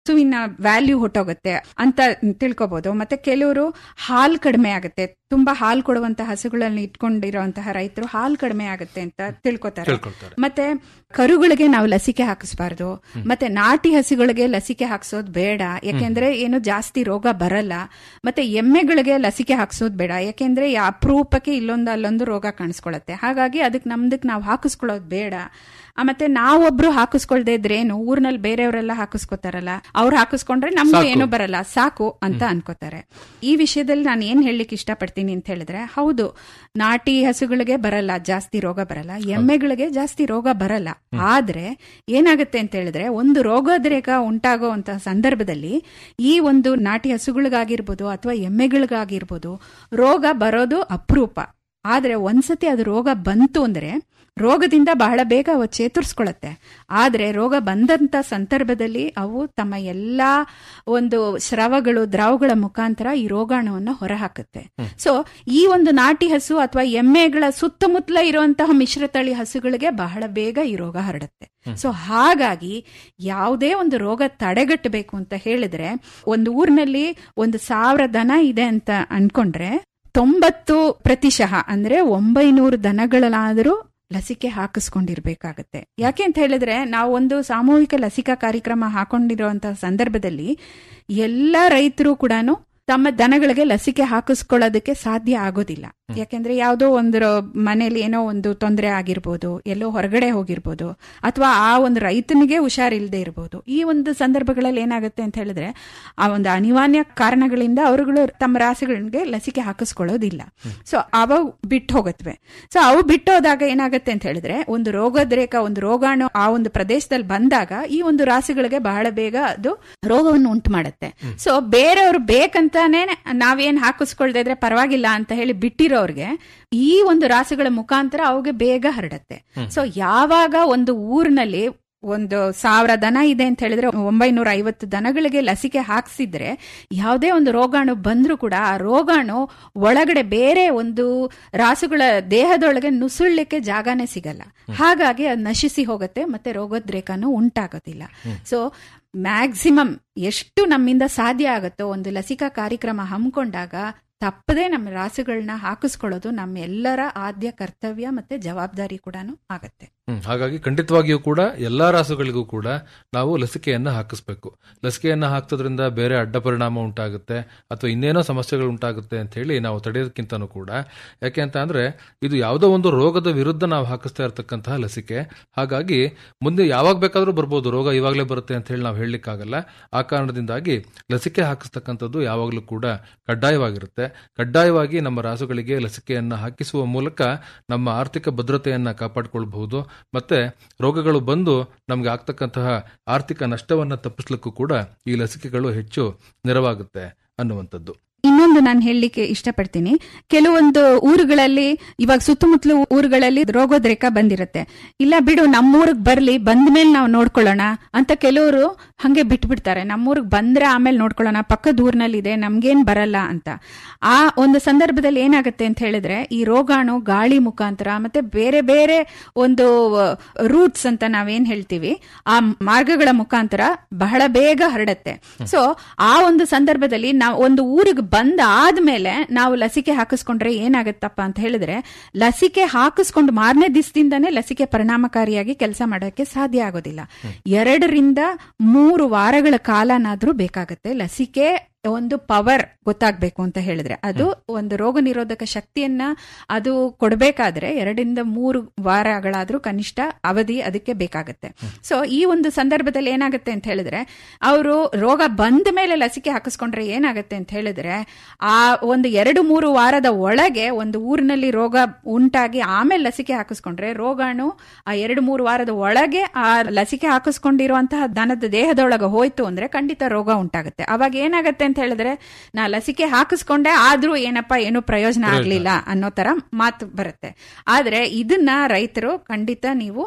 ಹಸುವಿನ ವ್ಯಾಲ್ಯೂ ಹೊಟ್ಟೋಗುತ್ತೆ ಅಂತ ತಿಳ್ಕೊಬಹುದು ಮತ್ತೆ ಕೆಲವರು ಹಾಲು ಕಡಿಮೆ ಆಗುತ್ತೆ ತುಂಬಾ ಹಾಲು ಕೊಡುವಂತ ಹಸುಗಳಲ್ಲಿ ಇಟ್ಕೊಂಡಿರುವಂತಹ ರೈತರು ಹಾಲು ಕಡಿಮೆ ಆಗುತ್ತೆ ಅಂತ ತಿಳ್ಕೊತಾರೆ ತಿಳ್ಕೊಳ್ತಾರೆ. ಮತ್ತೆ ಕರುಗಳಿಗೆ ನಾವು ಲಸಿಕೆ ಹಾಕಿಸ್ಬಾರ್ದು ಮತ್ತೆ ನಾಟಿ ಹಸುಗಳಿಗೆ ಲಸಿಕೆ ಹಾಕ್ಸೋದು ಬೇಡ ಯಾಕೆಂದ್ರೆ ಏನು ಜಾಸ್ತಿ ರೋಗ ಬರಲ್ಲ ಮತ್ತೆ ಎಮ್ಮೆಗಳಿಗೆ ಲಸಿಕೆ ಹಾಕ್ಸೋದು ಬೇಡ ಯಾಕೆಂದ್ರೆ ಈ ಅಪರೂಪಕ್ಕೆ ಇಲ್ಲೊಂದು ಅಲ್ಲೊಂದು ರೋಗ ಕಾಣಿಸ್ಕೊಳತ್ತೆ ಹಾಗಾಗಿ ಅದಕ್ಕೆ ನಮ್ದಕ್ ನಾವು ಹಾಕಿಸ್ಕೊಳ್ಳೋದು ಬೇಡ ಆ, ಮತ್ತೆ ನಾವೊಬ್ರು ಹಾಕಿಸ್ಕೊಳ್ದೇ ಇದ್ರೇನು ಊರ್ನಲ್ಲಿ ಬೇರೆಯವರೆಲ್ಲ ಹಾಕಿಸ್ಕೊತಾರಲ್ಲ ಅವ್ರು ಹಾಕಿಸ್ಕೊಂಡ್ರೆ ನಮ್ಗೆ ಸಾಕು. ಏನು ಬರಲ್ಲ ಸಾಕು ಅಂತ ಅನ್ಕೋತಾರೆ ಈ ವಿಷಯದಲ್ಲಿ ನಾನು ಏನ್ ಹೇಳಲಿಕ್ಕೆ ಇಷ್ಟಪಡ್ತೀನಿ ಅಂತ ಹೇಳಿದ್ರೆ ಹೌದು ನಾಟಿ ಹಸುಗಳಿಗೆ ಬರಲ್ಲ ಜಾಸ್ತಿ ರೋಗ ಬರಲ್ಲ ಎಮ್ಮೆಗಳಿಗೆ ಜಾಸ್ತಿ ರೋಗ ಬರಲ್ಲ ಆದ್ರೆ ಏನಾಗುತ್ತೆ ಅಂತ ಹೇಳಿದ್ರೆ ಒಂದು ರೋಗದ್ರೇಕ ಉಂಟಾಗುವಂತಹ ಸಂದರ್ಭದಲ್ಲಿ ಈ ಒಂದು ನಾಟಿ ಹಸುಗಳಿಗಾಗಿರ್ಬೋದು ಅಥವಾ ಎಮ್ಮೆಗಳಿಗಾಗಿರ್ಬೋದು ರೋಗ ಬರೋದು ಅಪರೂಪ ಆದ್ರೆ ಒಂದ್ಸತಿ ಅದು ರೋಗ ಬಂತು ಅಂದ್ರೆ ರೋಗದಿಂದ ಬಹಳ ಬೇಗ ಅವು ಚೇತರಿಸ್ಕೊಳತ್ತೆ ಆದ್ರೆ ರೋಗ ಬಂದಂತ ಸಂದರ್ಭದಲ್ಲಿ ಅವು ತಮ್ಮ ಎಲ್ಲಾ ಒಂದು ಸ್ರವಗಳು ದ್ರವಗಳ ಮುಖಾಂತರ ಈ ರೋಗಾಣುವನ್ನು ಹೊರಹಾಕುತ್ತೆ ಸೊ ಈ ಒಂದು ನಾಟಿ ಹಸು ಅಥವಾ ಎಮ್ಮೆಗಳ ಸುತ್ತಮುತ್ತಲ ಇರುವಂತಹ ಮಿಶ್ರತಳಿ ಹಸುಗಳಿಗೆ ಬಹಳ ಬೇಗ ಈ ರೋಗ ಹರಡುತ್ತೆ ಸೊ ಹಾಗಾಗಿ ಯಾವುದೇ ಒಂದು ರೋಗ ತಡೆಗಟ್ಟಬೇಕು ಅಂತ ಹೇಳಿದ್ರೆ ಒಂದು ಊರಿನಲ್ಲಿ ಒಂದು ಸಾವಿರ ದನ ಇದೆ ಅಂತ ಅನ್ಕೊಂಡ್ರೆ ತೊಂಬತ್ತು ಪ್ರತಿಶತ ಅಂದ್ರೆ ಒಂಬೈನೂರು ದನಗಳಾದರೂ ಲಸಿಕೆ ಹಾಕಿಸ್ಕೊಂಡಿರ್ಬೇಕಾಗತ್ತೆ ಯಾಕೆ ಅಂತ ಹೇಳಿದ್ರೆ ನಾವು ಒಂದು ಸಾಮೂಹಿಕ ಲಸಿಕಾ ಕಾರ್ಯಕ್ರಮ ಹಾಕೊಂಡಿರುವಂತಹ ಸಂದರ್ಭದಲ್ಲಿ ಎಲ್ಲ ರೈತರು ಕೂಡ ತಮ್ಮ ದನಗಳಿಗೆ ಲಸಿಕೆ ಹಾಕಿಸ್ಕೊಳ್ಳೋದಕ್ಕೆ ಸಾಧ್ಯ ಆಗೋದಿಲ್ಲ ಯಾಕೆಂದ್ರೆ ಯಾವುದೋ ಒಂದು ಮನೇಲಿ ಏನೋ ಒಂದು ತೊಂದರೆ ಆಗಿರ್ಬೋದು ಎಲ್ಲೋ ಹೊರಗಡೆ ಹೋಗಿರ್ಬೋದು ಅಥವಾ ಆ ಒಂದು ರೈತನಿಗೆ ಹುಷಾರಿಲ್ಲದೆ ಇರ್ಬೋದು ಈ ಒಂದು ಸಂದರ್ಭಗಳಲ್ಲಿ ಏನಾಗುತ್ತೆ ಅಂತ ಹೇಳಿದ್ರೆ ಆ ಒಂದು ಅನಿವಾರ್ಯ ಕಾರಣಗಳಿಂದ ಅವರುಗಳು ತಮ್ಮ ರಾಸುಗಳಿಗೆ ಲಸಿಕೆ ಹಾಕಿಸ್ಕೊಳ್ಳೋದಿಲ್ಲ ಸೊ ಅವ ಬಿಟ್ಟು ಹೋಗತ್ವೆ ಸೊ ಅವು ಬಿಟ್ಟೋದಾಗ ಏನಾಗುತ್ತೆ ಅಂತ ಹೇಳಿದ್ರೆ ಒಂದು ರೋಗದ್ರೇಕ ಒಂದು ರೋಗಾಣು ಆ ಒಂದು ಪ್ರದೇಶದಲ್ಲಿ ಬಂದಾಗ ಈ ಒಂದು ರಾಸುಗಳಿಗೆ ಬಹಳ ಬೇಗ ಅದು ರೋಗವನ್ನು ಉಂಟು ಮಾಡುತ್ತೆ ಸೊ ಬೇರೆಯವರು ಬೇಕಂತಾನೆ ನಾವೇನ್ ಹಾಕಿಸ್ಕೊಳ್ದೇ ಇದ್ರೆ ಪರವಾಗಿಲ್ಲ ಅಂತ ಹೇಳಿ ಬಿಟ್ಟಿರೋರ್ಗೆ ಈ ಒಂದು ರಾಸುಗಳ ಮುಖಾಂತರ ಅವುಗೆ ಬೇಗ ಹರಡತ್ತೆ ಸೊ ಯಾವಾಗ ಒಂದು ಊರಿನಲ್ಲಿ ಒಂದು ಸಾವಿರ ದನ ಇದೆ ಅಂತ ಹೇಳಿದ್ರೆ ಒಂಬೈನೂರ ಐವತ್ತು ದನಗಳಿಗೆ ಲಸಿಕೆ ಹಾಕ್ಸಿದ್ರೆ ಯಾವುದೇ ಒಂದು ರೋಗಾಣು ಬಂದ್ರೂ ಕೂಡ ಆ ರೋಗಾಣು ಒಳಗಡೆ ಬೇರೆ ಒಂದು ರಾಸುಗಳ ದೇಹದೊಳಗೆ ನುಸುಳ್ಲಿಕ್ಕೆ ಜಾಗನೇ ಸಿಗಲ್ಲ ಹಾಗಾಗಿ ಅದು ನಶಿಸಿ ಹೋಗುತ್ತೆ ಮತ್ತೆ ರೋಗೋದ್ರೇಕನೂ ಉಂಟಾಗೋದಿಲ್ಲ ಸೊ ಮ್ಯಾಕ್ಸಿಮಮ್ ಎಷ್ಟು ನಮ್ಮಿಂದ ಸಾಧ್ಯ ಆಗುತ್ತೋ ಒಂದು ಲಸಿಕಾ ಕಾರ್ಯಕ್ರಮ ಹಮ್ಮಿಕೊಂಡಾಗ ತಪ್ಪದೆ ನಮ್ಮ ರಾಸುಗಳನ್ನ ಹಾಕಿಸ್ಕೊಳ್ಳೋದು ನಮ್ಮೆಲ್ಲರ ಆದ್ಯ ಕರ್ತವ್ಯ ಮತ್ತೆ ಜವಾಬ್ದಾರಿ ಕೂಡ ಆಗತ್ತೆ ಹ್ಮ್, ಹಾಗಾಗಿ ಖಂಡಿತವಾಗಿಯೂ ಕೂಡ ಎಲ್ಲಾ ರಾಸುಗಳಿಗೂ ಕೂಡ ನಾವು ಲಸಿಕೆಯನ್ನ ಹಾಕಿಸ್ಬೇಕು ಲಸಿಕೆಯನ್ನ ಹಾಕ್ತದ್ರಿಂದ ಬೇರೆ ಅಡ್ಡ ಪರಿಣಾಮ ಉಂಟಾಗುತ್ತೆ ಅಥವಾ ಇನ್ನೇನೋ ಸಮಸ್ಯೆಗಳು ಉಂಟಾಗುತ್ತೆ ಅಂತ ಹೇಳಿ ನಾವು ತಡೆಯೋದಕ್ಕಿಂತನೂ ಕೂಡ ಯಾಕೆ ಅಂತ ಅಂದ್ರೆ ಇದು ಯಾವುದೋ ಒಂದು ರೋಗದ ವಿರುದ್ಧ ನಾವು ಹಾಕಿಸ್ತಾ ಇರತಕ್ಕಂತಹ ಲಸಿಕೆ ಹಾಗಾಗಿ ಮುಂದೆ ಯಾವಾಗ ಬೇಕಾದ್ರೂ ಬರ್ಬೋದು ರೋಗ ಇವಾಗಲೇ ಬರುತ್ತೆ ಅಂತ ಹೇಳಿ ನಾವು ಹೇಳಲಿಕ್ಕಾಗಲ್ಲ ಆ ಕಾರಣದಿಂದಾಗಿ ಲಸಿಕೆ ಹಾಕಿಸ್ತಕ್ಕಂಥದ್ದು ಯಾವಾಗಲೂ ಕೂಡ ಕಡ್ಡಾಯವಾಗಿರುತ್ತೆ ಕಡ್ಡಾಯವಾಗಿ ನಮ್ಮ ರಾಸುಗಳಿಗೆ ಲಸಿಕೆಯನ್ನ ಹಾಕಿಸುವ ಮೂಲಕ ನಮ್ಮ ಆರ್ಥಿಕ ಭದ್ರತೆಯನ್ನ ಕಾಪಾಡಿಕೊಳ್ಬಹುದು ಮತ್ತೆ ರೋಗಗಳು ಬಂದು ನಮ್ಗೆ ಆಗ್ತಕ್ಕಂತಹ ಆರ್ಥಿಕ ನಷ್ಟವನ್ನ ತಪ್ಪಿಸ್ಲಿಕ್ಕೂ ಕೂಡ ಈ ಲಸಿಕೆಗಳು ಹೆಚ್ಚು ನೆರವಾಗುತ್ತೆ ಅನ್ನುವಂಥದ್ದು ಇನ್ನೊಂದು ನಾನು ಹೇಳಲಿಕ್ಕೆ ಇಷ್ಟಪಡ್ತೀನಿ ಕೆಲವೊಂದು ಊರುಗಳಲ್ಲಿ ಇವಾಗ ಸುತ್ತಮುತ್ತಲು ಊರುಗಳಲ್ಲಿ ರೋಗೋದ್ರೇಕ ಬಂದಿರುತ್ತೆ ಇಲ್ಲ ಬಿಡು ನಮ್ಮೂರಿಗೆ ಬರ್ಲಿ ಬಂದ ಮೇಲೆ ನಾವು ನೋಡ್ಕೊಳ್ಳೋಣ ಅಂತ ಕೆಲವರು ಹಂಗೆ ಬಿಟ್ಬಿಡ್ತಾರೆ ನಮ್ಮೂರಿಗೆ ಬಂದ್ರೆ ಆಮೇಲೆ ನೋಡ್ಕೊಳ್ಳೋಣ ಪಕ್ಕದ ಊರಿನಲ್ಲಿದೆ ನಮ್ಗೇನ್ ಬರಲ್ಲ ಅಂತ ಆ ಒಂದು ಸಂದರ್ಭದಲ್ಲಿ ಏನಾಗುತ್ತೆ ಅಂತ ಹೇಳಿದ್ರೆ ಈ ರೋಗಾಣು ಗಾಳಿ ಮುಖಾಂತರ ಮತ್ತೆ ಬೇರೆ ಬೇರೆ ಒಂದು ರೂಟ್ಸ್ ಅಂತ ನಾವೇನ್ ಹೇಳ್ತೀವಿ ಆ ಮಾರ್ಗಗಳ ಮುಖಾಂತರ ಬಹಳ ಬೇಗ ಹರಡತ್ತೆ ಸೊ ಆ ಒಂದು ಸಂದರ್ಭದಲ್ಲಿ ನಾವು ಒಂದು ಊರಿಗೆ ಬಂದ ಆದ್ಮೇಲೆ ನಾವು ಲಸಿಕೆ ಹಾಕಿಸ್ಕೊಂಡ್ರೆ ಏನಾಗತ್ತಪ್ಪ ಅಂತ ಹೇಳಿದ್ರೆ ಲಸಿಕೆ ಹಾಕಿಸ್ಕೊಂಡು ಮಾರನೇ ದಿವಸದಿಂದಾನೇ ಲಸಿಕೆ ಪರಿಣಾಮಕಾರಿಯಾಗಿ ಕೆಲಸ ಮಾಡೋಕ್ಕೆ ಸಾಧ್ಯ ಆಗೋದಿಲ್ಲ ಎರಡರಿಂದ ಮೂರು ವಾರಗಳ ಕಾಲನಾದ್ರೂ ಬೇಕಾಗತ್ತೆ ಲಸಿಕೆ ಒಂದು ಪವರ್ ಗೊತ್ತಾಗ್ಬೇಕು ಅಂತ ಹೇಳಿದ್ರೆ ಅದು ಒಂದು ರೋಗ ನಿರೋಧಕ ಶಕ್ತಿಯನ್ನ ಅದು ಕೊಡಬೇಕಾದ್ರೆ ಎರಡರಿಂದ ಮೂರು ವಾರಗಳಾದ್ರೂ ಕನಿಷ್ಠ ಅವಧಿ ಅದಕ್ಕೆ ಬೇಕಾಗತ್ತೆ ಸೊ ಈ ಒಂದು ಸಂದರ್ಭದಲ್ಲಿ ಏನಾಗುತ್ತೆ ಅಂತ ಹೇಳಿದ್ರೆ ಅವರು ರೋಗ ಬಂದ ಮೇಲೆ ಲಸಿಕೆ ಹಾಕಿಸ್ಕೊಂಡ್ರೆ ಏನಾಗುತ್ತೆ ಅಂತ ಹೇಳಿದ್ರೆ ಆ ಒಂದು ಎರಡು ಮೂರು ವಾರದ ಒಳಗೆ ಒಂದು ಊರಿನಲ್ಲಿ ರೋಗ ಉಂಟಾಗಿ ಆಮೇಲೆ ಲಸಿಕೆ ಹಾಕಿಸ್ಕೊಂಡ್ರೆ ರೋಗಾಣು ಆ ಎರಡು ಮೂರು ವಾರದ ಒಳಗೆ ಆ ಲಸಿಕೆ ಹಾಕಿಸ್ಕೊಂಡಿರುವಂತಹ ದನದ ದೇಹದೊಳಗೆ ಹೋಯ್ತು ಅಂದ್ರೆ ಖಂಡಿತ ರೋಗ ಉಂಟಾಗುತ್ತೆ ಅವಾಗ ಏನಾಗುತ್ತೆ ಅಂತ ಹೇಳಿದ್ರೆ ನಾ ಲಸಿಕೆ ಹಾಕಿಸ್ಕೊಂಡೆ ಆದ್ರೂ ಏನಪ್ಪಾ ಏನು ಪ್ರಯೋಜನ ಆಗ್ಲಿಲ್ಲ ಅನ್ನೋ ತರ ಮಾತು ಬರುತ್ತೆ ಆದ್ರೆ ಇದನ್ನ ರೈತರು ಖಂಡಿತ ನೀವು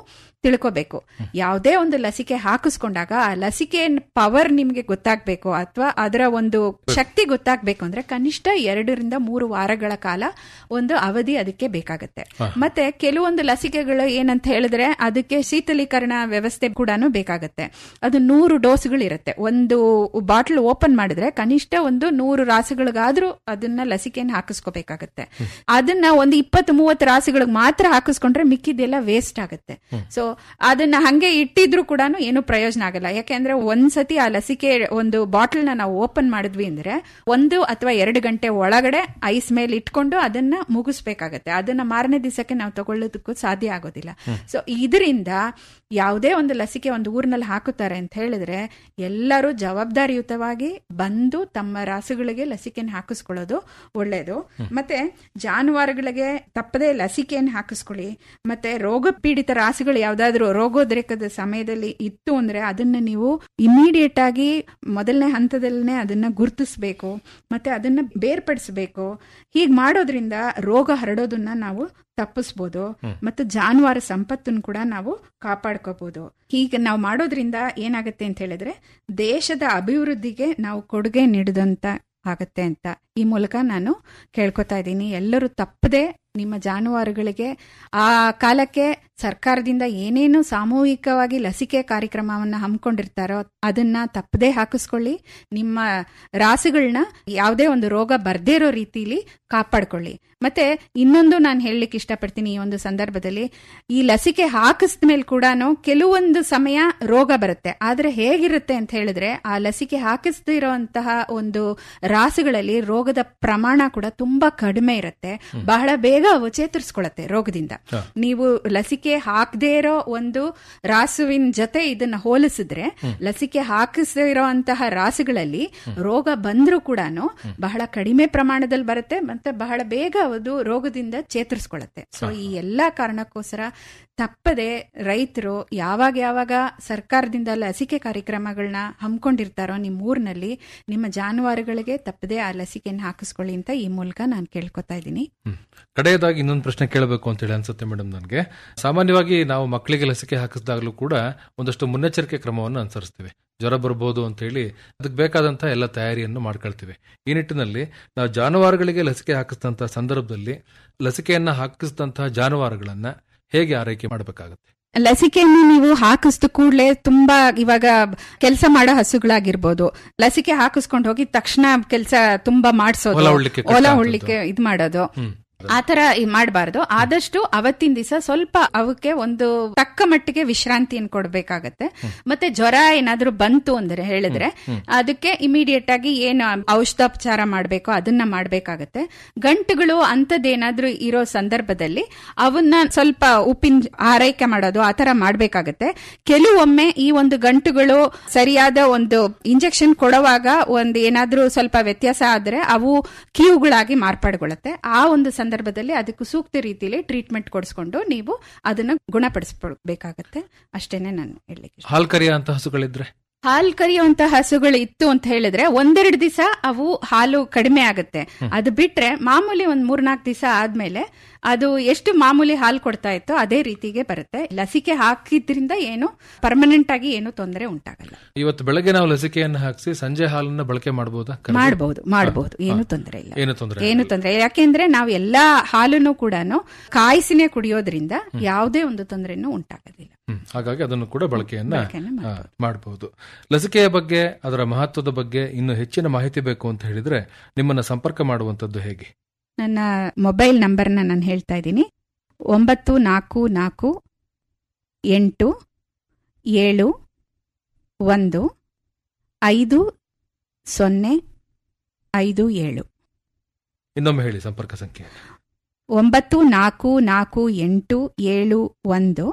ತಿಳ್ಕೋಬೇಕು ಯಾವುದೇ ಒಂದು ಲಸಿಕೆ ಹಾಕಿಸ್ಕೊಂಡಾಗ ಆ ಲಸಿಕೆ ಪವರ್ ನಿಮ್ಗೆ ಗೊತ್ತಾಗ್ಬೇಕು ಅಥವಾ ಅದರ ಒಂದು ಶಕ್ತಿ ಗೊತ್ತಾಗ್ಬೇಕು ಅಂದ್ರೆ ಕನಿಷ್ಠ ಎರಡರಿಂದ ಮೂರು ವಾರಗಳ ಕಾಲ ಒಂದು ಅವಧಿ ಅದಕ್ಕೆ ಬೇಕಾಗುತ್ತೆ ಮತ್ತೆ ಕೆಲವೊಂದು ಲಸಿಕೆಗಳು ಏನಂತ ಹೇಳಿದ್ರೆ ಅದಕ್ಕೆ ಶೀತಲೀಕರಣ ವ್ಯವಸ್ಥೆ ಕೂಡ ಬೇಕಾಗುತ್ತೆ ಅದು ನೂರು ಡೋಸ್ಗಳಿರುತ್ತೆ ಒಂದು ಬಾಟಲ್ ಓಪನ್ ಮಾಡಿದ್ರೆ ಕನಿಷ್ಠ ಒಂದು ನೂರು ರಾಸುಗಳಿಗಾದ್ರೂ ಅದನ್ನ ಲಸಿಕೆಯನ್ನು ಹಾಕಿಸ್ಕೋಬೇಕಾಗತ್ತೆ ಅದನ್ನ ಒಂದು ಇಪ್ಪತ್ತು ಮೂವತ್ತು ರಾಸುಗಳಿಗೆ ಮಾತ್ರ ಹಾಕಿಸ್ಕೊಂಡ್ರೆ ಮಿಕ್ಕಿದೆಲ್ಲ ವೇಸ್ಟ್ ಆಗುತ್ತೆ ಸೊ ಅದನ್ನ ಹಂಗೆ ಇಟ್ಟಿದ್ರು ಕೂಡ ಏನು ಪ್ರಯೋಜನ ಆಗಲ್ಲ ಯಾಕೆಂದ್ರೆ ಒಂದ್ಸತಿ ಆ ಲಸಿಕೆ ಒಂದು ಬಾಟಲ್ ನ ನಾವು ಓಪನ್ ಮಾಡಿದ್ವಿ ಅಂದ್ರೆ ಒಂದು ಅಥವಾ ಎರಡು ಗಂಟೆ ಒಳಗಡೆ ಐಸ್ ಮೇಲೆ ಇಟ್ಕೊಂಡು ಅದನ್ನ ಮುಗಿಸ್ಬೇಕಾಗತ್ತೆ ಅದನ್ನ ಮಾರನೇ ದಿವಸಕ್ಕೆ ನಾವು ತಗೊಳ್ಳೋದಕ್ಕೂ ಸಾಧ್ಯ ಆಗೋದಿಲ್ಲ ಸೊ ಇದರಿಂದ ಯಾವುದೇ ಒಂದು ಲಸಿಕೆ ಒಂದು ಊರಿನಲ್ಲಿ ಹಾಕುತ್ತಾರೆ ಅಂತ ಹೇಳಿದ್ರೆ ಎಲ್ಲರೂ ಜವಾಬ್ದಾರಿಯುತವಾಗಿ ಬಂದು ತಮ್ಮ ರಾಸುಗಳಿಗೆ ಲಸಿಕೆಯನ್ನು ಹಾಕಿಸ್ಕೊಳ್ಳೋದು ಒಳ್ಳೆಯದು ಮತ್ತೆ ಜಾನುವಾರುಗಳಿಗೆ ತಪ್ಪದೇ ಲಸಿಕೆಯನ್ನು ಹಾಕಿಸ್ಕೊಳ್ಳಿ ಮತ್ತೆ ರೋಗ ಪೀಡಿತ ರಾಸುಗಳು ಯಾವ್ದಾದ್ರು ರೋಗೋದ್ರೇಕದ ಸಮಯದಲ್ಲಿ ಇತ್ತು ಅಂದ್ರೆ ಅದನ್ನ ನೀವು ಇಮಿಡಿಯೇಟ್ ಆಗಿ ಮೊದಲನೇ ಹಂತದಲ್ಲೇ ಅದನ್ನ ಗುರುತಿಸ್ಬೇಕು ಮತ್ತೆ ಅದನ್ನ ಬೇರ್ಪಡಿಸಬೇಕು ಹೀಗೆ ಮಾಡೋದ್ರಿಂದ ರೋಗ ಹರಡೋದನ್ನ ನಾವು ತಪ್ಪಿಸ್ಬೋದು ಮತ್ತು ಜಾನುವಾರು ಸಂಪತ್ತನ್ನು ಕೂಡ ನಾವು ಕಾಪಾಡ್ಕೋಬಹುದು ಹೀಗೆ ನಾವು ಮಾಡೋದ್ರಿಂದ ಏನಾಗುತ್ತೆ ಅಂತ ಹೇಳಿದ್ರೆ ದೇಶದ ಅಭಿವೃದ್ಧಿಗೆ ನಾವು ಕೊಡುಗೆ ನೀಡಿದಂತ ಆಗತ್ತೆ ಅಂತ ಈ ಮೂಲಕ ನಾನು ಕೇಳ್ಕೊತಾ ಇದ್ದೀನಿ ಎಲ್ಲರೂ ತಪ್ಪದೆ ನಿಮ್ಮ ಜಾನುವಾರುಗಳಿಗೆ ಆ ಕಾಲಕ್ಕೆ ಸರ್ಕಾರದಿಂದ ಏನೇನು ಸಾಮೂಹಿಕವಾಗಿ ಲಸಿಕೆ ಕಾರ್ಯಕ್ರಮವನ್ನ ಹಮ್ಮಿಕೊಂಡಿರ್ತಾರೋ ಅದನ್ನ ತಪ್ಪದೇ ಹಾಕಿಸ್ಕೊಳ್ಳಿ ನಿಮ್ಮ ರಾಸುಗಳನ್ನ ಯಾವುದೇ ಒಂದು ರೋಗ ಬರ್ದೇ ಇರೋ ರೀತಿಲಿ ಕಾಪಾಡ್ಕೊಳ್ಳಿ ಮತ್ತೆ ಇನ್ನೊಂದು ನಾನು ಹೇಳಲಿಕ್ಕೆ ಇಷ್ಟಪಡ್ತೀನಿ ಈ ಒಂದು ಸಂದರ್ಭದಲ್ಲಿ ಈ ಲಸಿಕೆ ಹಾಕಿಸಿದ ಮೇಲೆ ಕೂಡ ಕೆಲವೊಂದು ಸಮಯ ರೋಗ ಬರುತ್ತೆ ಆದ್ರೆ ಹೇಗಿರುತ್ತೆ ಅಂತ ಹೇಳಿದ್ರೆ ಆ ಲಸಿಕೆ ಹಾಕಿಸ್ದಿರೋಂತಹ ಒಂದು ರಾಸುಗಳಲ್ಲಿ ರೋಗದ ಪ್ರಮಾಣ ಕೂಡ ತುಂಬಾ ಕಡಿಮೆ ಇರುತ್ತೆ ಬಹಳ ಬೇಗ ಅವು ಚೇತರಿಸ್ಕೊಳತ್ತೆ ರೋಗದಿಂದ ನೀವು ಲಸಿಕೆ ಹಾಕದೇ ಇರೋ ಒಂದು ರಾಸುವಿನ ಜೊತೆ ಇದನ್ನ ಹೋಲಿಸಿದ್ರೆ ಲಸಿಕೆ ಹಾಕಿಸದೇ ಇರೋಂತಹ ರಾಸುಗಳಲ್ಲಿ ರೋಗ ಬಂದ್ರೂ ಕೂಡ ಬಹಳ ಕಡಿಮೆ ಪ್ರಮಾಣದಲ್ಲಿ ಬರುತ್ತೆ ಮತ್ತೆ ಬಹಳ ಬೇಗ ಅದು ರೋಗದಿಂದ ಚೇತರಿಸ್ಕೊಳತ್ತೆ ಸೊ ಈ ಎಲ್ಲಾ ಕಾರಣಕ್ಕೋಸ್ಕರ ತಪ್ಪದೆ ರೈತರು ಯಾವಾಗ ಯಾವಾಗ ಸರ್ಕಾರದಿಂದ ಲಸಿಕೆ ಕಾರ್ಯಕ್ರಮಗಳನ್ನ ಹಮ್ಮಿಕೊಂಡಿರ್ತಾರೋ ನಿಮ್ಮ ಊರಿನಲ್ಲಿ ನಿಮ್ಮ ಜಾನುವಾರುಗಳಿಗೆ ತಪ್ಪದೆ ಆ ಲಸಿಕೆಯನ್ನು ಹಾಕಿಸ್ಕೊಳ್ಳಿ ಅಂತ ಈ ಮೂಲಕ ನಾನು ಕೇಳ್ಕೊತಾ ಇದ್ದೀನಿ ಕಡೆಯದಾಗಿ ಇನ್ನೊಂದು ಪ್ರಶ್ನೆ ಕೇಳಬೇಕು ಅಂತ ಹೇಳಿ ಅನ್ಸುತ್ತೆ ಮೇಡಮ್ ನನಗೆ ಸಾಮಾನ್ಯವಾಗಿ ನಾವು ಮಕ್ಕಳಿಗೆ ಲಸಿಕೆ ಹಾಕಿಸಿದಾಗಲೂ ಕೂಡ ಒಂದಷ್ಟು ಮುನ್ನೆಚ್ಚರಿಕೆ ಕ್ರಮವನ್ನು ಅನುಸರಿಸ್ತೀವಿ ಜ್ವರ ಬರ್ಬೋದು ಅಂತ ಹೇಳಿ ಅದಕ್ಕೆ ಬೇಕಾದಂತಹ ಎಲ್ಲ ತಯಾರಿಯನ್ನು ಮಾಡ್ಕೊಳ್ತೀವಿ ಈ ನಿಟ್ಟಿನಲ್ಲಿ ನಾವು ಜಾನುವಾರುಗಳಿಗೆ ಲಸಿಕೆ ಹಾಕಿಸಿದಂತಹ ಸಂದರ್ಭದಲ್ಲಿ ಲಸಿಕೆಯನ್ನ ಹಾಕಿಸಿದಂತಹ ಜಾನುವಾರುಗಳನ್ನ ಹೇಗೆ ಆರೈಕೆ ಮಾಡಬೇಕಾಗುತ್ತೆ ಲಸಿಕೆಯನ್ನು ನೀವು ಹಾಕಿಸ್ದ ಕೂಡಲೇ ತುಂಬಾ ಇವಾಗ ಕೆಲಸ ಮಾಡೋ ಹಸುಗಳಾಗಿರ್ಬೋದು ಲಸಿಕೆ ಹಾಕಿಸ್ಕೊಂಡು ಹೋಗಿ ತಕ್ಷಣ ಕೆಲಸ ತುಂಬಾ ಮಾಡಿಸೋದು ಹೊಲ ಉಳ್ಳಿಕ್ಕೆ ಕಷ್ಟ ಹೊಲ ಆಗ್ತದೆ. ಉಳ್ಳಿಕ್ಕೆ ಇದ್ ಮಾಡೋದು ಹ್ಮ್ ಆತರ ಮಾಡಬಾರ್ದು ಆದಷ್ಟು ಅವತ್ತಿನ ದಿವಸ ಸ್ವಲ್ಪ ಅವಕ್ಕೆ ಒಂದು ತಕ್ಕ ಮಟ್ಟಿಗೆ ವಿಶ್ರಾಂತಿಯನ್ನು ಕೊಡಬೇಕಾಗತ್ತೆ ಮತ್ತೆ ಜ್ವರ ಏನಾದ್ರೂ ಬಂತು ಅಂದ್ರೆ ಹೇಳಿದ್ರೆ ಅದಕ್ಕೆ ಇಮಿಡಿಯೇಟ್ ಆಗಿ ಏನು ಔಷಧೋಪಚಾರ ಮಾಡಬೇಕೋ ಅದನ್ನ ಮಾಡಬೇಕಾಗತ್ತೆ ಗಂಟುಗಳು ಅಂತದ್ದೇನಾದ್ರೂ ಇರೋ ಸಂದರ್ಭದಲ್ಲಿ ಅವನ್ನ ಸ್ವಲ್ಪ ಉಪ್ಪಿನ ಆರೈಕೆ ಮಾಡೋದು ಆತರ ಮಾಡಬೇಕಾಗತ್ತೆ ಕೆಲವೊಮ್ಮೆ ಈ ಒಂದು ಗಂಟುಗಳು ಸರಿಯಾದ ಒಂದು ಇಂಜೆಕ್ಷನ್ ಕೊಡುವಾಗ ಒಂದು ಏನಾದ್ರೂ ಸ್ವಲ್ಪ ವ್ಯತ್ಯಾಸ ಆದ್ರೆ ಅವು ಕೀವುಗಳಾಗಿ ಮಾರ್ಪಾಡುಗೊಳ್ಳುತ್ತೆ ಆ ಒಂದು ಸಂದರ್ಭದಲ್ಲಿ ಅದಕ್ಕೂ ಸೂಕ್ತ ರೀತಿಯಲ್ಲಿ ಟ್ರೀಟ್ಮೆಂಟ್ ಕೊಡಿಸ್ಕೊಂಡು ನೀವು ಅದನ್ನ ಗುಣಪಡಿಸ್ಬೇಕಾಗತ್ತೆ ಅಷ್ಟೇನೆ ನಾನು ಹೇಳಲಿಕ್ಕೆ ಇಷ್ಟ. ಹಾಲ್ ಕರಿಯ ಅಂತ ಹಸುಗಳಿದ್ರೆ ಹಾಲು ಕರಿಯುವಂತ ಹಸುಗಳು ಇತ್ತು ಅಂತ ಹೇಳಿದ್ರೆ ಒಂದೆರಡು ದಿವಸ ಅವು ಹಾಲು ಕಡಿಮೆ ಆಗುತ್ತೆ ಅದು ಬಿಟ್ರೆ ಮಾಮೂಲಿ ಒಂದ್ ಮೂರ್ನಾಲ್ಕು ದಿವಸ ಆದ್ಮೇಲೆ ಅದು ಎಷ್ಟು ಮಾಮೂಲಿ ಹಾಲು ಕೊಡ್ತಾ ಇತ್ತೋ ಅದೇ ರೀತಿಗೆ ಬರುತ್ತೆ ಲಸಿಕೆ ಹಾಕಿದ್ರಿಂದ ಏನು ಪರ್ಮನೆಂಟ್ ಆಗಿ ಏನು ತೊಂದರೆ ಉಂಟಾಗಲ್ಲ ಇವತ್ತು ಬೆಳಗ್ಗೆ ನಾವು ಲಸಿಕೆಯನ್ನು ಹಾಕಿಸಿ ಸಂಜೆ ಹಾಲನ್ನ ಬಳಕೆ ಮಾಡಬಹುದಾ ಮಾಡಬಹುದು ಮಾಡಬಹುದು ಏನು ತೊಂದರೆ ಇಲ್ಲ ಏನು ತೊಂದರೆ ಏನು ತೊಂದರೆ ಇಲ್ಲ. ಯಾಕೆಂದ್ರೆ ನಾವು ಎಲ್ಲಾ ಹಾಲನ್ನು ಕೂಡ ಕಾಯಿಸಿನೇ ಕುಡಿಯೋದ್ರಿಂದ ಯಾವುದೇ ಒಂದು ತೊಂದರೆನೂ ಉಂಟಾಗೋದಿಲ್ಲ ಹ್ಮ್. ಹಾಗಾಗಿ ಅದನ್ನು ಕೂಡ ಬಳಕೆಯನ್ನ ಬಳಕೆಯನ್ನ ಮಾಡಬಹುದು ಲಸಿಕೆಯ ಬಗ್ಗೆ ಅದರ ಮಹತ್ವದ ಬಗ್ಗೆ ಇನ್ನು ಹೆಚ್ಚಿನ ಮಾಹಿತಿ ಬೇಕು ಅಂತ ಹೇಳಿದ್ರೆ ನಿಮ್ಮನ್ನ ಸಂಪರ್ಕ ಮಾಡುವಂತದ್ದು ಹೇಗೆ ನನ್ನ ಮೊಬೈಲ್ ನಂಬರ್ನ ನಾನು ಹೇಳ್ತಾ ಇದ್ದೀನಿ ಒಂಬತ್ತು ನಾಲ್ಕು ನಾಲ್ಕು ಎಂಟು ಏಳು ಒಂದು ಐದು ಸೊನ್ನೆ ಐದು ಏಳು ಇನ್ನೊಮ್ಮೆ ಹೇಳಿ ಸಂಪರ್ಕ ಸಂಖ್ಯೆ ಒಂಬತ್ತು ನಾಲ್ಕು ನಾಲ್ಕು ಎಂಟು ಏಳು ಒಂದು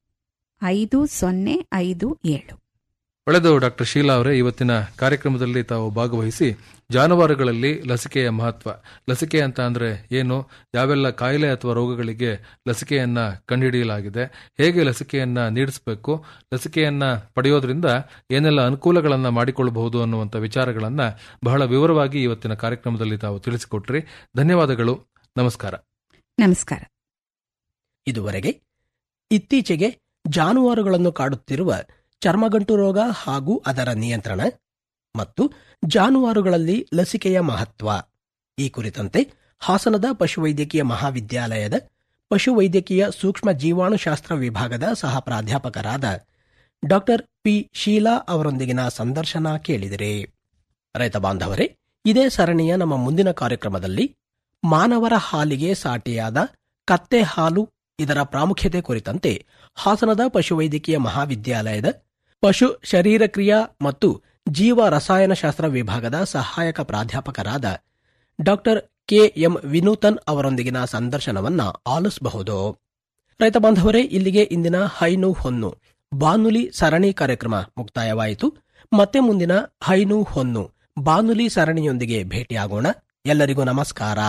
ಐದು ಸೊನ್ನೆ ಐದು ಏಳು ಒಳ್ಳೆದು ಡಾಕ್ಟರ್ ಶೀಲಾ ಅವರೇ ಇವತ್ತಿನ ಕಾರ್ಯಕ್ರಮದಲ್ಲಿ ತಾವು ಭಾಗವಹಿಸಿ ಜಾನುವಾರುಗಳಲ್ಲಿ ಲಸಿಕೆಯ ಮಹತ್ವ ಲಸಿಕೆ ಅಂತ ಅಂದ್ರೆ ಏನು ಯಾವೆಲ್ಲ ಕಾಯಿಲೆ ಅಥವಾ ರೋಗಗಳಿಗೆ ಲಸಿಕೆಯನ್ನ ಕಂಡುಹಿಡಿಯಲಾಗಿದೆ ಹೇಗೆ ಲಸಿಕೆಯನ್ನ ನೀಡಿಸಬೇಕು ಲಸಿಕೆಯನ್ನ ಪಡೆಯೋದ್ರಿಂದ ಏನೆಲ್ಲ ಅನುಕೂಲಗಳನ್ನ ಮಾಡಿಕೊಳ್ಳಬಹುದು ಅನ್ನುವಂಥ ವಿಚಾರಗಳನ್ನ ಬಹಳ ವಿವರವಾಗಿ ಇವತ್ತಿನ ಕಾರ್ಯಕ್ರಮದಲ್ಲಿ ತಾವು ತಿಳಿಸಿಕೊಟ್ರಿ ಧನ್ಯವಾದಗಳು ನಮಸ್ಕಾರ ನಮಸ್ಕಾರ ಇದುವರೆಗೆ ಇತ್ತೀಚೆಗೆ ಜಾನುವಾರುಗಳನ್ನು ಕಾಡುತ್ತಿರುವ ಚರ್ಮಗಂಟು ರೋಗ ಹಾಗೂ ಅದರ ನಿಯಂತ್ರಣ ಮತ್ತು ಜಾನುವಾರುಗಳಲ್ಲಿ ಲಸಿಕೆಯ ಮಹತ್ವ ಈ ಕುರಿತಂತೆ ಹಾಸನದ ಪಶುವೈದ್ಯಕೀಯ ಮಹಾವಿದ್ಯಾಲಯದ ಪಶುವೈದ್ಯಕೀಯ ಸೂಕ್ಷ್ಮ ಜೀವಾಣುಶಾಸ್ತ್ರ ವಿಭಾಗದ ಸಹ ಪ್ರಾಧ್ಯಾಪಕರಾದ ಡಾಕ್ಟರ್ ಪಿ ಶೀಲಾ ಅವರೊಂದಿಗಿನ ಸಂದರ್ಶನ ಕೇಳಿದಿರಿ ರೈತ ಬಾಂಧವರೇ ಇದೇ ಸರಣಿಯ ನಮ್ಮ ಮುಂದಿನ ಕಾರ್ಯಕ್ರಮದಲ್ಲಿ ಮಾನವರ ಹಾಲಿಗೆ ಸಾಟಿಯಾದ ಕತ್ತೆ ಹಾಲು ಇದರ ಪ್ರಾಮುಖ್ಯತೆ ಕುರಿತಂತೆ ಹಾಸನದ ಪಶುವೈದ್ಯಕೀಯ ಮಹಾವಿದ್ಯಾಲಯದ ಪಶು ಶರೀರಕ್ರಿಯಾ ಮತ್ತು ಜೀವ ರಸಾಯನಶಾಸ್ತ್ರ ವಿಭಾಗದ ಸಹಾಯಕ ಪ್ರಾಧ್ಯಾಪಕರಾದ ಡಾಕ್ಟರ್ ಕೆಎಂ ವಿನೂತನ್ ಅವರೊಂದಿಗಿನ ಸಂದರ್ಶನವನ್ನ ಆಲಿಸಬಹುದು ರೈತ ಬಾಂಧವರೇ ಇಲ್ಲಿಗೆ ಇಂದಿನ ಹೈನು ಹೊನ್ನು ಬಾನುಲಿ ಸರಣಿ ಕಾರ್ಯಕ್ರಮ ಮುಕ್ತಾಯವಾಯಿತು ಮತ್ತೆ ಮುಂದಿನ ಹೈನು ಹೊನ್ನು ಬಾನುಲಿ ಸರಣಿಯೊಂದಿಗೆ ಭೇಟಿಯಾಗೋಣ ಎಲ್ಲರಿಗೂ ನಮಸ್ಕಾರ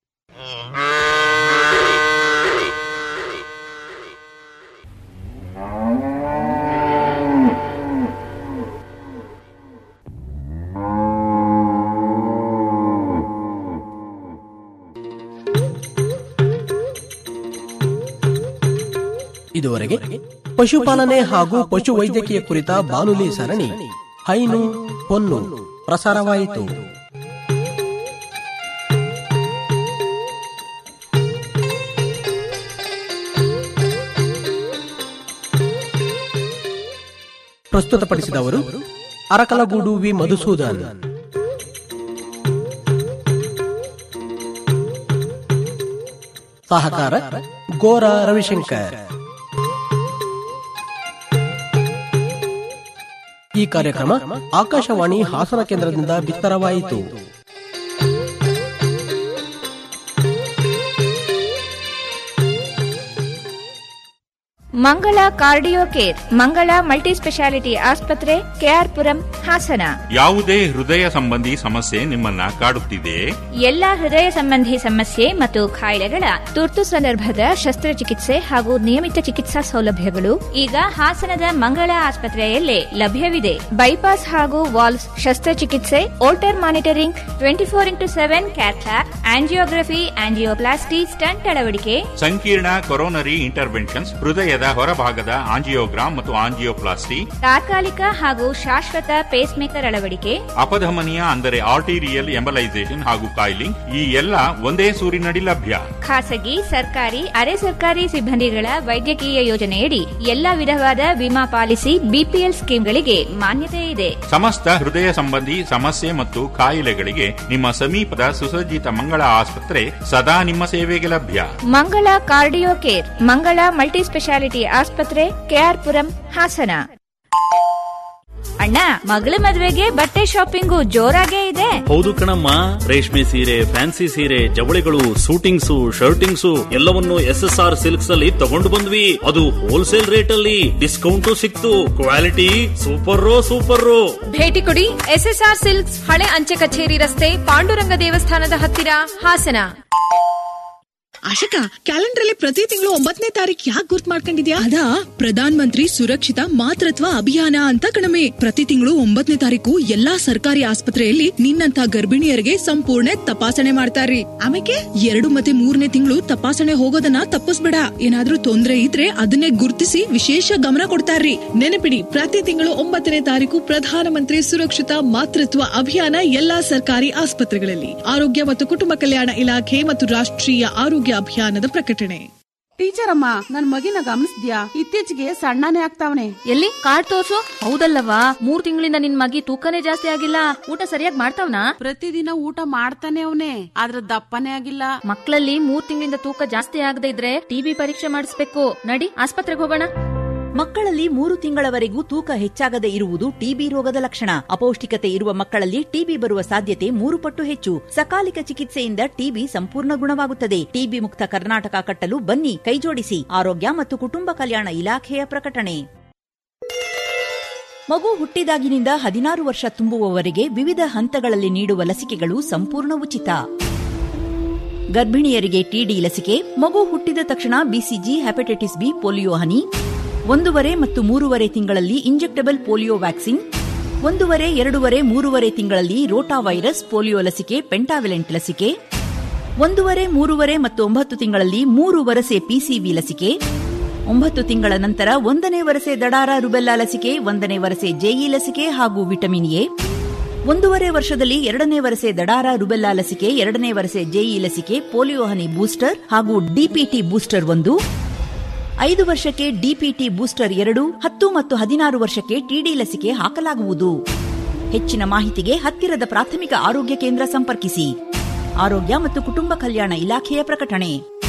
ಇದುವರೆಗೆ ಪಶುಪಾಲನೆ ಹಾಗೂ ಪಶುವೈದ್ಯಕೀಯ ಕುರಿತ ಬಾನುಲಿ ಸರಣಿ ಹೈನು ಹೊನ್ನು ಪ್ರಸಾರವಾಯಿತು ಪ್ರಸ್ತುತಪಡಿಸಿದವರು ಅರಕಲಗೂಡು ವಿ ಮಧುಸೂದನ್ ಸಹಕಾರ ಗೋರ ರವಿಶಂಕರ್ ಈ ಕಾರ್ಯಕ್ರಮ ಆಕಾಶವಾಣಿ ಹಾಸನ ಕೇಂದ್ರದಿಂದ ಬಿತ್ತರವಾಯಿತು Mangala Cardio Care Mangala Multi Speciality ಆಸ್ಪತ್ರೆ ಕೆಆರ್ಪುರಂ ಹಾಸನ ಯಾವುದೇ ಹೃದಯ ಸಂಬಂಧಿ ಸಮಸ್ಯೆ ನಿಮ್ಮನ್ನ ಕಾಡುತ್ತಿದೆಯೇ ಎಲ್ಲಾ ಹೃದಯ ಸಂಬಂಧಿ ಸಮಸ್ಯೆ ಮತ್ತು ಕಾಯಿಲೆಗಳ ತುರ್ತು ಸಂದರ್ಭದ ಶಸ್ತ್ರಚಿಕಿತ್ಸೆ ಹಾಗೂ ನಿಯಮಿತ ಚಿಕಿತ್ಸಾ ಸೌಲಭ್ಯಗಳು ಈಗ ಹಾಸನದ ಮಂಗಳ ಆಸ್ಪತ್ರೆಯಲ್ಲೇ ಲಭ್ಯವಿದೆ ಬೈಪಾಸ್ ಹಾಗೂ ವಾಲ್ಸ್ ಶಸ್ತ್ರಚಿಕಿತ್ಸೆ Holter monitoring twenty four into seven cath lab angiography angioplasty stent ಅಳವಡಿಕೆ ಸಂಕೀರ್ಣ ಕೊರೋನರಿ ಇಂಟರ್ವೆನ್ಷನ್ಸ್ ಹೃದಯದ ಹೊರಭಾಗದ ಆಂಜಿಯೋಗ್ರಾಮ್ ಮತ್ತು ಆಂಜಿಯೋಪ್ಲಾಸ್ಟಿ ತಾತ್ಕಾಲಿಕ ಹಾಗೂ ಶಾಶ್ವತ ಪೇಸ್ ಮೇಕರ್ ಅಳವಡಿಕೆ ಅಪಧಮನಿಯ ಅಂದರೆ ಆರ್ಟಿರಿಯಲ್ ಎಂಬಲೈಸೇಷನ್ ಹಾಗೂ ಕಾಯಿಲಿಂಗ್ ಈ ಎಲ್ಲ ಒಂದೇ ಸೂರಿನಡಿ ಲಭ್ಯ ಖಾಸಗಿ ಸರ್ಕಾರಿ ಅರೆ ಸರ್ಕಾರಿ ಸಿಬ್ಬಂದಿಗಳ ವೈದ್ಯಕೀಯ ಯೋಜನೆಯಡಿ ಎಲ್ಲಾ ವಿಧವಾದ ವಿಮಾ ಪಾಲಿಸಿ ಬಿಪಿಎಲ್ ಸ್ಕೀಮ್ಗಳಿಗೆ ಮಾನ್ಯತೆ ಇದೆ ಸಮಸ್ತ ಹೃದಯ ಸಂಬಂಧಿ ಸಮಸ್ಯೆ ಮತ್ತು ಕಾಯಿಲೆಗಳಿಗೆ ನಿಮ್ಮ ಸಮೀಪದ ಸುಸಜ್ಜಿತ ಮಂಗಳ ಆಸ್ಪತ್ರೆ ಸದಾ ನಿಮ್ಮ ಸೇವೆಗೆ ಲಭ್ಯ Mangala Cardio Care Mangala Multi Speciality ಆಸ್ಪತ್ರೆ ಕೆಆರ್ಪುರಂ ಹಾಸನ ಅಣ್ಣ ಮಗಳ ಮದ್ವೆಗೆ ಬಟ್ಟೆ ಶಾಪಿಂಗು ಜೋರಾಗೇ ಇದೆ ಹೌದು ಕಣಮ್ಮ ರೇಷ್ಮೆ ಸೀರೆ ಫ್ಯಾನ್ಸಿ ಸೀರೆ ಜವಳಿಗಳು ಸೂಟಿಂಗ್ಸು ಶರ್ಟಿಂಗ್ಸು ಎಲ್ಲವನ್ನು ಎಸ್ ಎಸ್ ಆರ್ ಸಿಲ್ಕ್ಸ್ ಅಲ್ಲಿ ತಗೊಂಡು ಬಂದ್ವಿ ಅದು ಹೋಲ್ಸೇಲ್ ರೇಟ್ ಅಲ್ಲಿ ಡಿಸ್ಕೌಂಟು ಸಿಕ್ತು ಕ್ವಾಲಿಟಿ ಸೂಪರ್ ಸೂಪರ್ ಭೇಟಿ ಕೊಡಿ ಎಸ್ಎಸ್ಆರ್ ಸಿಲ್ಕ್ಸ್ ಹಳೆ ಅಂಚೆ ಕಚೇರಿ ರಸ್ತೆ ಪಾಂಡುರಂಗ ದೇವಸ್ಥಾನದ ಹತ್ತಿರ ಹಾಸನ ಆಶಕ ಕ್ಯಾಲೆಂಡರ್ ಅಲ್ಲಿ ಪ್ರತಿ ತಿಂಗಳು ಒಂಬತ್ತನೇ ತಾರೀಕು ಯಾಕೆ ಗುರ್ತ್ ಮಾಡ್ಕೊಂಡಿದ್ಯಾ ಅದಾ ಪ್ರಧಾನ್ ಮಂತ್ರಿ ಸುರಕ್ಷಿತ ಮಾತೃತ್ವ ಅಭಿಯಾನ ಅಂತ ಕಣಮೆ ಪ್ರತಿ ತಿಂಗಳು ಒಂಬತ್ತನೇ ತಾರೀಕು ಎಲ್ಲಾ ಸರ್ಕಾರಿ ಆಸ್ಪತ್ರೆಯಲ್ಲಿ ನಿನ್ನಂತ ಗರ್ಭಿಣಿಯರಿಗೆ ಸಂಪೂರ್ಣ ತಪಾಸಣೆ ಮಾಡ್ತಾರ್ರಿ ಆಮೇಲೆ ಎರಡು ಮತ್ತೆ ಮೂರನೇ ತಿಂಗಳು ತಪಾಸಣೆ ಹೋಗೋದನ್ನ ತಪ್ಪಿಸ್ಬೇಡ ಏನಾದ್ರೂ ತೊಂದ್ರೆ ಇದ್ರೆ ಅದನ್ನೇ ಗುರುತಿಸಿ ವಿಶೇಷ ಗಮನ ಕೊಡ್ತಾರ್ರಿ ನೆನಪಿಡಿ ಪ್ರತಿ ತಿಂಗಳು ಒಂಬತ್ತನೇ ತಾರೀಕು ಪ್ರಧಾನಮಂತ್ರಿ ಸುರಕ್ಷಿತ ಮಾತೃತ್ವ ಅಭಿಯಾನ ಎಲ್ಲಾ ಸರ್ಕಾರಿ ಆಸ್ಪತ್ರೆಗಳಲ್ಲಿ ಆರೋಗ್ಯ ಮತ್ತು ಕುಟುಂಬ ಕಲ್ಯಾಣ ಇಲಾಖೆ ಮತ್ತು ರಾಷ್ಟ್ರೀಯ ಆರೋಗ್ಯ ಅಭಿಯಾನದ ಪ್ರಕಟಣೆ ಟೀಚರ್ ಅಮ್ಮ ನನ್ ಮಗಿನ ಗಮನಿಸ್ದ್ಯಾ ಇತ್ತೀಚೆಗೆ ಸಣ್ಣನೇ ಆಗ್ತಾವನೆ ಎಲ್ಲಿ ಕಾರ್ಡ್ ತೋರ್ಸು ಹೌದಲ್ಲವಾ ಮೂರ್ ತಿಂಗಳಿಂದ ನಿನ್ ಮಗಿ ತೂಕನೇ ಜಾಸ್ತಿ ಆಗಿಲ್ಲ ಊಟ ಸರಿಯಾಗಿ ಮಾಡ್ತಾವ್ನಾ ಪ್ರತಿದಿನ ಊಟ ಮಾಡ್ತಾನೆ ಅವನೇ ಆದ್ರ ದಪ್ಪನೇ ಆಗಿಲ್ಲ ಮಕ್ಕಳಲ್ಲಿ ಮೂರ್ ತಿಂಗಳಿಂದ ತೂಕ ಜಾಸ್ತಿ ಆಗದೆ ಇದ್ರೆ ಟಿಬಿ ಪರೀಕ್ಷೆ ಮಾಡಿಸ್ಬೇಕು ನಡಿ ಆಸ್ಪತ್ರೆಗೆ ಹೋಗೋಣ ಮಕ್ಕಳಲ್ಲಿ ಮೂರು ತಿಂಗಳವರೆಗೂ ತೂಕ ಹೆಚ್ಚಾಗದೆ ಇರುವುದು ಟಿಬಿ ರೋಗದ ಲಕ್ಷಣ ಅಪೌಷ್ಟಿಕತೆ ಇರುವ ಮಕ್ಕಳಲ್ಲಿ ಟಿಬಿ ಬರುವ ಸಾಧ್ಯತೆ ಮೂರು ಪಟ್ಟು ಹೆಚ್ಚು ಸಕಾಲಿಕ ಚಿಕಿತ್ಸೆಯಿಂದ ಟಿಬಿ ಸಂಪೂರ್ಣ ಗುಣವಾಗುತ್ತದೆ ಟಿಬಿ ಮುಕ್ತ ಕರ್ನಾಟಕ ಕಟ್ಟಲು ಬನ್ನಿ ಕೈಜೋಡಿಸಿ ಆರೋಗ್ಯ ಮತ್ತು ಕುಟುಂಬ ಕಲ್ಯಾಣ ಇಲಾಖೆಯ ಪ್ರಕಟಣೆ ಮಗು ಹುಟ್ಟಿದಾಗಿನಿಂದ ಹದಿನಾರು ವರ್ಷ ತುಂಬುವವರೆಗೆ ವಿವಿಧ ಹಂತಗಳಲ್ಲಿ ನೀಡುವ ಲಸಿಕೆಗಳು ಸಂಪೂರ್ಣ ಉಚಿತ ಗರ್ಭಿಣಿಯರಿಗೆ ಟಿಡಿ ಲಸಿಕೆ ಮಗು ಹುಟ್ಟಿದ ತಕ್ಷಣ ಬಿಸಿಜಿ ಹೆಪಟೈಟಿಸ್ ಬಿ ಪೋಲಿಯೋ ಹನಿ ಒಂದೂವರೆ ಮತ್ತು ಮೂರುವರೆ ತಿಂಗಳಲ್ಲಿ ಇಂಜೆಕ್ಟಬಲ್ ಪೋಲಿಯೋ ವ್ಯಾಕ್ಸಿನ್ ಒಂದೂವರೆ ಎರಡೂವರೆ ಮೂರುವರೆ ತಿಂಗಳಲ್ಲಿ ರೋಟಾ ವೈರಸ್ ಪೋಲಿಯೋ ಲಸಿಕೆ ಪೆಂಟಾವಿಲೆಂಟ್ ಲಸಿಕೆ ಒಂದೂವರೆ ಮೂರುವರೆ ಮತ್ತು ಒಂಬತ್ತು ತಿಂಗಳಲ್ಲಿ ಮೂರು ವರಸೆ ಪಿಸಿವಿ ಲಸಿಕೆ ಒಂಬತ್ತು ತಿಂಗಳ ನಂತರ ಒಂದನೇ ವರಸೆ ದಡಾರ ರುಬೆಲ್ಲಾ ಲಸಿಕೆ ಒಂದನೇ ವರಸೆ ಜೆಇ ಲಸಿಕೆ ಹಾಗೂ ವಿಟಮಿನ್ ಎ ಒಂದೂವರೆ ವರ್ಷದಲ್ಲಿ ಎರಡನೇ ವರಸೆ ದಡಾರ ರುಬೆಲ್ಲಾ ಲಸಿಕೆ ಎರಡನೇ ವರಸೆ ಜೆಇ ಲಸಿಕೆ ಪೋಲಿಯೋ ಹನಿ ಬೂಸ್ಟರ್ ಹಾಗೂ ಡಿಪಿಟಿ ಬೂಸ್ಟರ್ ಒಂದು ಐದು ವರ್ಷಕ್ಕೆ ಡಿಪಿಟಿ ಬೂಸ್ಟರ್ ಎರಡು ಹತ್ತು ಮತ್ತು ಹದಿನಾರು ವರ್ಷಕ್ಕೆ ಟಿಡಿ ಲಸಿಕೆ ಹಾಕಲಾಗುವುದು ಹೆಚ್ಚಿನ ಮಾಹಿತಿಗೆ ಹತ್ತಿರದ ಪ್ರಾಥಮಿಕ ಆರೋಗ್ಯ ಕೇಂದ್ರ ಸಂಪರ್ಕಿಸಿ ಆರೋಗ್ಯ ಮತ್ತು ಕುಟುಂಬ ಕಲ್ಯಾಣ ಇಲಾಖೆಯ ಪ್ರಕಟಣೆ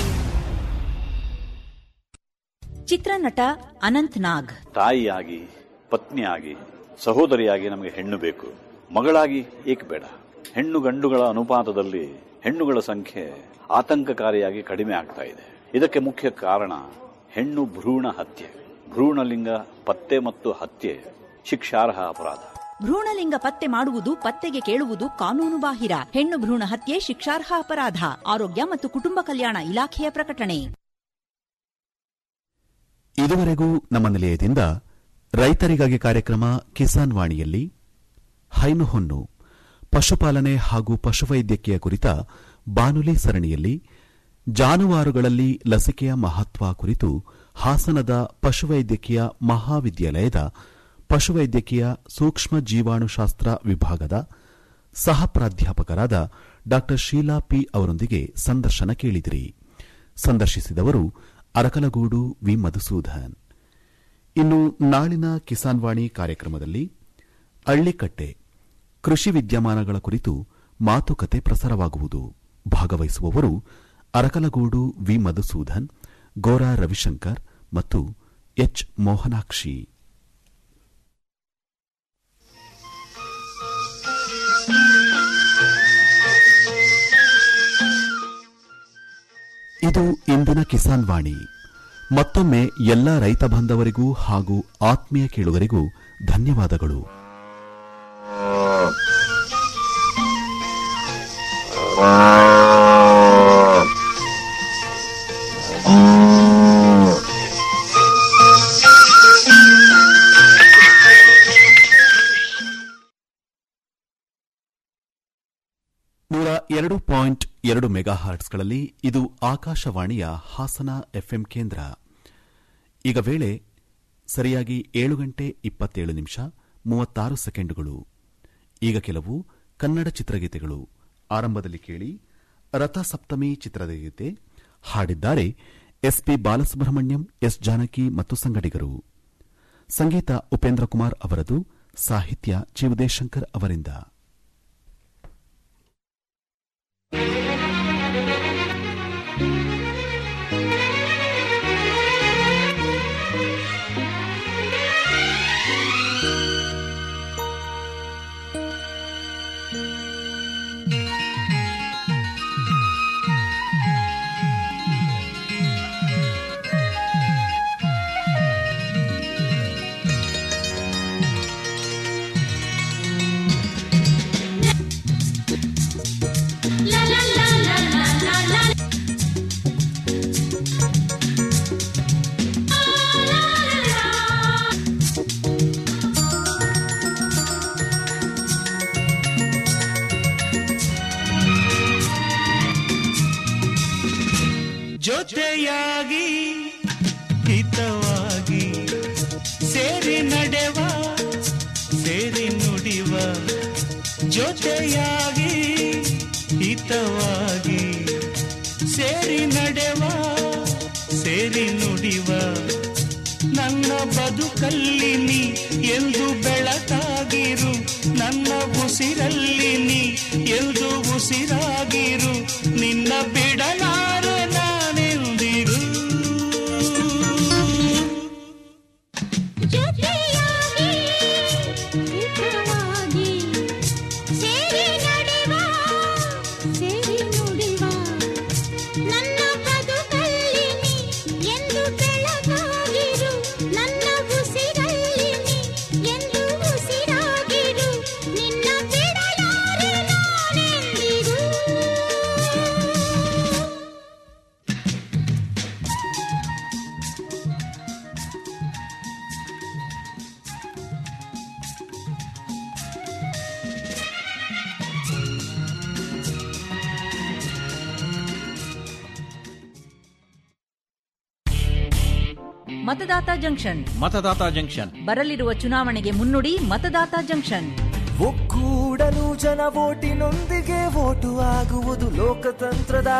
ಚಿತ್ರನಟ ಅನಂತ್ ನಾಗ್ ತಾಯಿಯಾಗಿ ಪತ್ನಿಯಾಗಿ ಸಹೋದರಿಯಾಗಿ ನಮಗೆ ಹೆಣ್ಣು ಬೇಕು ಮಗಳಾಗಿ ಏಕೆ ಬೇಡ ಹೆಣ್ಣು ಗಂಡುಗಳ ಅನುಪಾತದಲ್ಲಿ ಹೆಣ್ಣುಗಳ ಸಂಖ್ಯೆ ಆತಂಕಕಾರಿಯಾಗಿ ಕಡಿಮೆ ಆಗ್ತಾ ಇದೆ ಇದಕ್ಕೆ ಮುಖ್ಯ ಕಾರಣ ಹೆಣ್ಣು ಭ್ರೂಣ ಹತ್ಯೆ ಭ್ರೂಣಲಿಂಗ ಪತ್ತೆ ಮತ್ತು ಹತ್ಯೆ ಶಿಕ್ಷಾರ್ಹ ಅಪರಾಧ ಭ್ರೂಣಲಿಂಗ ಪತ್ತೆ ಮಾಡುವುದು ಪತ್ತೆಗೆ ಕೇಳುವುದು ಕಾನೂನು ಬಾಹಿರ ಹೆಣ್ಣು ಭ್ರೂಣ ಹತ್ಯೆ ಶಿಕ್ಷಾರ್ಹ ಅಪರಾಧ ಆರೋಗ್ಯ ಮತ್ತು ಕುಟುಂಬ ಕಲ್ಯಾಣ ಇಲಾಖೆಯ ಪ್ರಕಟಣೆ ಇದುವರೆಗೂ ನಮ್ಮ ನಿಲಯದಿಂದ ರೈತರಿಗಾಗಿ ಕಾರ್ಯಕ್ರಮ ಕಿಸಾನ್ ವಾಣಿಯಲ್ಲಿ ಹೈನು ಹೊನ್ನು ಪಶುಪಾಲನೆ ಹಾಗೂ ಪಶುವೈದ್ಯಕೀಯ ಕುರಿತ ಬಾನುಲಿ ಸರಣಿಯಲ್ಲಿ ಜಾನುವಾರುಗಳಲ್ಲಿ ಲಸಿಕೆಯ ಮಹತ್ವ ಕುರಿತು ಹಾಸನದ ಪಶುವೈದ್ಯಕೀಯ ಮಹಾವಿದ್ಯಾಲಯದ ಪಶುವೈದ್ಯಕೀಯ ಸೂಕ್ಷ್ಮ ಜೀವಾಣುಶಾಸ್ತ್ರ ವಿಭಾಗದ ಸಹ ಪ್ರಾಧ್ಯಾಪಕರಾದ ಡಾ ಶೀಲಾ ಪಿ ಅವರೊಂದಿಗೆ ಸಂದರ್ಶನ ಕೇಳಿದಿರಿ ಸಂದರ್ಶಿಸಿದವರು ಅರಕಲಗೂಡು ವಿ ಮಧುಸೂದನ್ ಇನ್ನು ನಾಳಿನ ಕಿಸಾನ್ ವಾಣಿ ಕಾರ್ಯಕ್ರಮದಲ್ಲಿ ಅಳ್ಳಿಕಟ್ಟೆ ಕೃಷಿ ವಿದ್ಯಮಾನಗಳ ಕುರಿತು ಮಾತುಕತೆ ಪ್ರಸಾರವಾಗುವುದು ಭಾಗವಹಿಸುವವರು ಅರಕಲಗೂಡು ವಿ ಮಧುಸೂದನ್ ಗೋರಾ ರವಿಶಂಕರ್ ಮತ್ತು ಎಚ್ ಮೋಹನಾಕ್ಷಿ ಇದು ಇಂದಿನ ಕಿಸಾನ್ ವಾಣಿ ಮತ್ತೊಮ್ಮೆ ಎಲ್ಲ ರೈತ ಬಾಂಧವರಿಗೂ ಹಾಗೂ ಆತ್ಮೀಯ ಕೇಳುಗರಿಗೂ ಧನ್ಯವಾದಗಳು ನೂರ ಎರಡು ಪಾಯಿಂಟ್ ಎರಡು ಮೆಗಾ ಹಾರ್ಟ್ಸ್ಗಳಲ್ಲಿ ಇದು ಆಕಾಶವಾಣಿಯ ಹಾಸನ ಎಫ್ಎಂ ಕೇಂದ್ರ ಈಗ ವೇಳೆ ಸರಿಯಾಗಿ ಏಳು ಗಂಟೆ ಇಪ್ಪತ್ತೇಳು ನಿಮಿಷ ಮೂವತ್ತಾರು ಸೆಕೆಂಡುಗಳು ಈಗ ಕೆಲವು ಕನ್ನಡ ಚಿತ್ರಗೀತೆಗಳು ಆರಂಭದಲ್ಲಿ ಕೇಳಿ ರಥಸಪ್ತಮಿ ಚಿತ್ರದ ಗೀತೆ ಹಾಡಿದ್ದಾರೆ ಎಸ್ಪಿ ಬಾಲಸುಬ್ರಹ್ಮಣ್ಯಂ ಎಸ್ ಜಾನಕಿ ಮತ್ತು ಸಂಗಡಿಗರು ಸಂಗೀತ ಉಪೇಂದ್ರ ಕುಮಾರ್ ಅವರದು ಸಾಹಿತ್ಯ ಜಿ ಉದಯಶಂಕರ್ ಅವರಿಂದ ಜೊತೆಯಾಗಿ ಹಿತವಾಗಿ ಸೇರಿ ನಡೆವ ಸೇರಿ ನುಡಿವ ಜೊತೆಯಾಗಿ ಹಿತವಾಗಿ ಸೇರಿ ನಡೆವ ಸೇರಿ ನುಡಿವ ನನ್ನ ಬದುಕಲ್ಲಿ ನೀ ಎಂದು ಬೆಳಕಾಗಿರು ನನ್ನ ಉಸಿರಲ್ಲಿ ನೀ ಎಂದು ಉಸಿರಾಗಿರು ನಿನ್ನ ಬಿಡಲಾರೆ ನಾನೆಂದಿರು ಜೊತೆಯಾಗಿ ಹಿತವಾಗಿ ಸೇರಿ ನಡೆವ ಸೇರಿ ನುಡಿವ ನನ್ನ ಬದುಕಲ್ಲಿ ನೀ ಎಂದು ಬೆಳಕಾಗಿರು ನನ್ನ ಉಸಿರಲ್ಲಿ ನೀ ಎಂದು ಉಸಿರಾಗಿರು ನಿನ್ನ ಬಿಡಲ ಮತದಾತ ಜಂಕ್ಷನ್ ಮತದಾತ ಜಂಕ್ಷನ್ ಬರಲಿರುವ ಚುನಾವಣೆಗೆ ಮುನ್ನುಡಿ ಮತದಾತ ಜಂಕ್ಷನ್ ಒಕ್ಕೂಡಲು ಜನ ಓಟಿನೊಂದಿಗೆ ಓಟು ಆಗುವುದು ಲೋಕತಂತ್ರದ